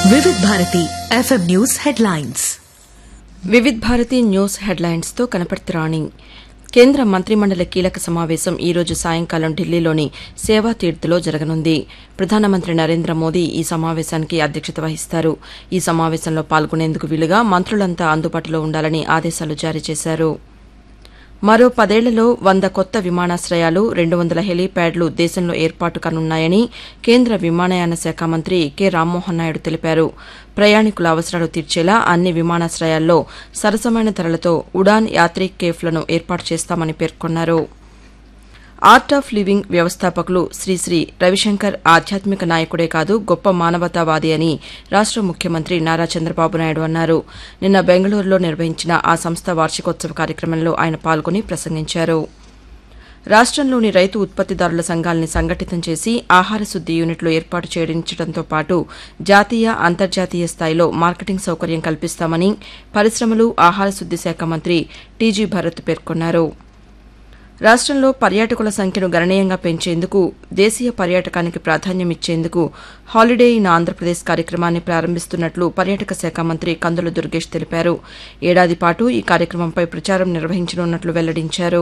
వివిధ Bharati FM news headlines Vividh Bharati news హెడ్లైన్స్తో కనపర్తి రాణి కేంద్ర మంత్రిమండలి కీలక సమావేశం ఈ రోజు సాయంకాలం ఢిల్లీలోని సేవా తీర్థ్లో జరగనుంది ప్రధానమంత్రి నరేంద్ర మోదీ ఈ సమావేశానికి అధ్యక్షత వహిస్తారు ఈ సమావేశంలో పాల్గొనేందుకు వీలుగా మంత్రులంతా అందుబాటులో ఉండాలని ఆదేశాలు జారీ చేశారు మరో పదేళ్లలో వంద కొత్త విమానాశ్రయాలు రెండు వందల హెలీప్యాడ్లు దేశంలో ఏర్పాటు కానున్నాయని కేంద్ర విమానయాన శాఖ మంత్రి కె రామ్మోహన్ నాయుడు తెలిపారు ప్రయాణికుల అవసరాలు తీర్చేలా అన్ని విమానాశ్రయాల్లో సరసమైన ధరలతో ఉడాన్ యాత్రీ కేఫ్లను ఏర్పాటు చేస్తామని పేర్కొన్నారు ఆర్ట్ ఆఫ్ లివింగ్ వ్యవస్థాపకులు శ్రీశ్రీ రవిశంకర్ ఆధ్యాత్మిక నాయకుడే కాదు గొప్ప మానవతావాది అని రాష్ట ముఖ్యమంత్రి నారా చంద్రబాబు నాయుడు అన్నారు నిన్న బెంగళూరులో నిర్వహించిన ఆ సంస్థ వార్షికోత్సవ కార్యక్రమంలో ఆయన పాల్గొని ప్రసంగించారు రాష్టంలోని రైతు ఉత్పత్తిదారుల సంఘాలని సంఘటితం చేసి ఆహార శుద్ది యూనిట్లు ఏర్పాటు చేయించడంతో పాటు జాతీయ అంతర్జాతీయ స్థాయిలో మార్కెటింగ్ సౌకర్యం కల్పిస్తామని పరిశ్రమలు ఆహార శుద్ది శాఖ మంత్రి టీజీ భరత్ పేర్కొన్నారు రాష్టంలో పర్యాటకుల సంఖ్యను గణనీయంగా పెంచేందుకు దేశీయ పర్యాటకానికి ప్రాధాన్యం ఇచ్చేందుకు హాలిడే ఇన్ ఆంధ్రప్రదేశ్ కార్యక్రమాన్ని ప్రారంభిస్తున్నట్లు పర్యాటక శాఖ మంత్రి కందుల దుర్గేష్ తెలిపారు ఏడాది పాటు ఈ కార్యక్రమంపై ప్రచారం నిర్వహించనున్నట్లు వెల్లడించారు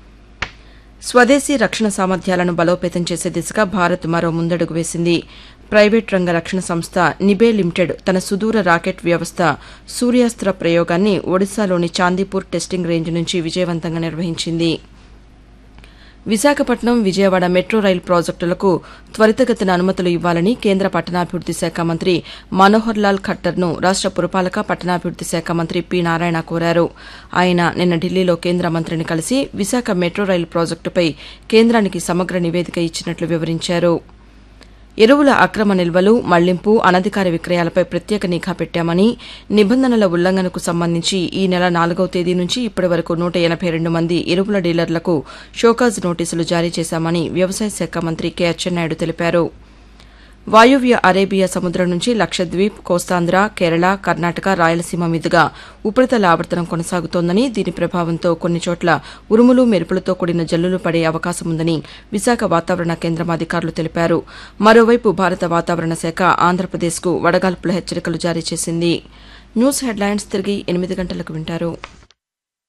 స్వదేశీ రక్షణ సామర్థ్యాలను బలోపేతం చేసే దిశగా భారత్ మరో ముందడుగు వేసింది ప్రైవేట్ రంగ రక్షణ సంస్థ నిబే లిమిటెడ్ తన సుదూర రాకెట్ వ్యవస్థ సూర్యాస్త్ర ప్రయోగాన్ని ఒడిశాలోని చాందీపూర్ టెస్టింగ్ రేంజ్ నుంచి విజయవంతంగా నిర్వహించింది విశాఖపట్నం విజయవాడ మెట్రో రైలు ప్రాజెక్టులకు త్వరితగతిన అనుమతులు ఇవ్వాలని కేంద్ర పట్టణాభివృద్ది శాఖ మంత్రి మనోహర్ లాల్ ఖట్టర్ను రాష్ట పురపాలక పట్టణాభివృద్ది శాఖ మంత్రి పి నారాయణ కోరారు ఆయన నిన్న ఢిల్లీలో కేంద్ర మంత్రిని కలిసి విశాఖ మెట్రో రైలు ప్రాజెక్టుపై కేంద్రానికి సమగ్ర నివేదిక ఇచ్చినట్లు వివరించారు ఎరువుల అక్రమ నిల్వలు మళ్లింపు అనధికార విక్రయాలపై ప్రత్యేక నిఘా పెట్టామని నిబంధనల ఉల్లంఘనకు సంబంధించి ఈ నెల నాలుగవ తేదీ నుంచి ఇప్పటి వరకు నూట ఎనబై రెండు మంది ఎరువుల డీలర్లకు షోకాజ్ నోటీసులు జారీ చేశామని వ్యవసాయ శాఖ మంత్రి కె అచ్చెన్నాయుడు తెలిపారు వాయువ్య అరేబియా సముద్రం నుంచి లక్షద్వీప్ కోస్తాంధ్ర కేరళ కర్ణాటక రాయలసీమ మీదుగా ఉపరితల ఆవర్తనం కొనసాగుతోందని దీని ప్రభావంతో కొన్ని చోట్ల ఉరుములు మెరుపులతో కూడిన జల్లులు పడే అవకాశం ఉందని విశాఖ వాతావరణ కేంద్రం అధికారులు తెలిపారు మరోవైపు భారత వాతావరణ శాఖ ఆంధ్రప్రదేశ్కు వడగాల్పుల హెచ్చరికలు జారీ చేసింది న్యూస్ హెడ్లైన్స్ తిరిగి ఎనిమిది గంటలకు వింటారు